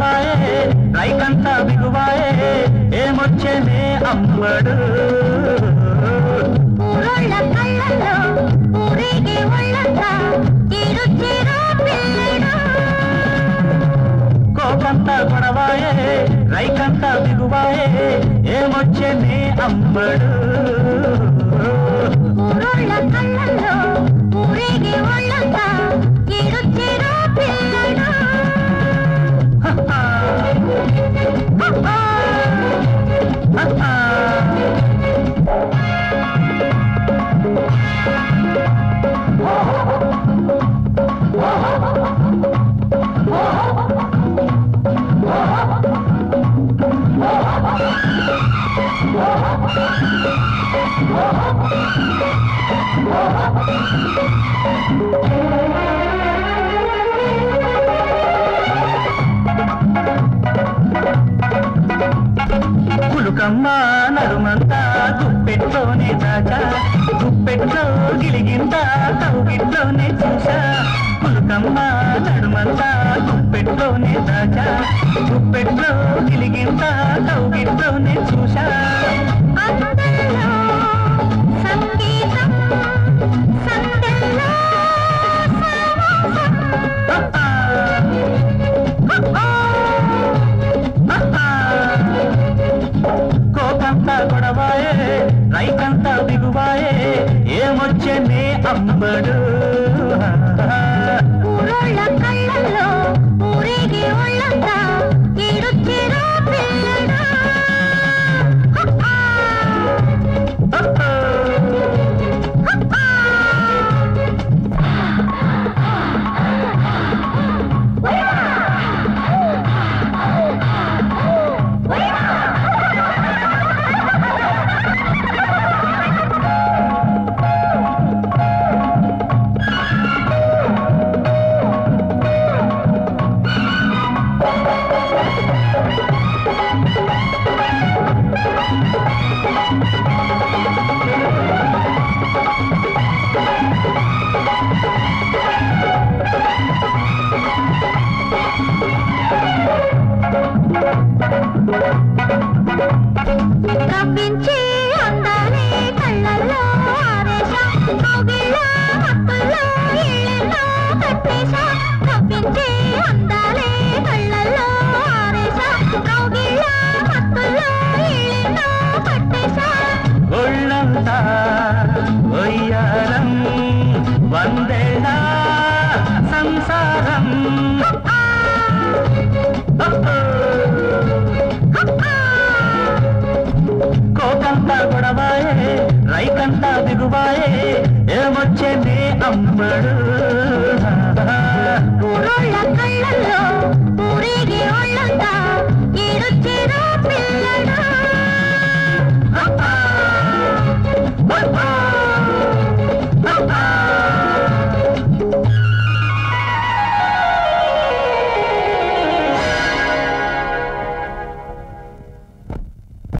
గొడవాయే రైకంత బిగువాయే ఏమొచ్చేనే అమ్మడు ఊరోళ్ళ కళ్ళల్లో ఊరేగే ఒళ్ళంతా చిరు చిరు పిల్లడు కోపంత గొడవాయే రైకంత బిగువాయే ఏమొచ్చేనే అమ్మడు ఊరోళ్ళ కళ్ళల్లో ఊరేగే ఒళ్ళంతా చిరు చిరు పిల్లడు పులుకమ్మ నడుమంతా గుప్పెట్లోనే దాచా గుప్పెట్లో గిలిగిందా కౌగిట్లోనే చూసా పులుకమ్మ నడుమంతా గుప్పెట్లోనే దాచా గుప్పెట్లో గిలిగిందా కౌగిట్లోనే చూసా అందరిలో సంగీతం సందెల్లో కోకంత గొడవాయే రైకంత దిగువాయే ఏమొచ్చనే అమ్మడు ఊరోళ్ళ కళ్ళల్లో ఊరేగే ఒళ్ళంతా చిరు చిరు పిల్లడు కవ్వించే అందాలే కళ్ళల్లో ఆవేశం కౌగిళ్ళ హక్కుల్లో ఇళ్ళల్లో కట్టేశా కవ్వించే అందాలే కళ్ళల్లో ఆవేశం కౌగిళ్ళ హక్కుల్లో ఇళ్ళల్లో కట్టేశా ఒళ్ళంతా ఒయ్యారం వందేళ సంసారం కోకంత గొడవాయే రైకంత దిగువాయే ఏమొచ్చే నీ అమ్మడు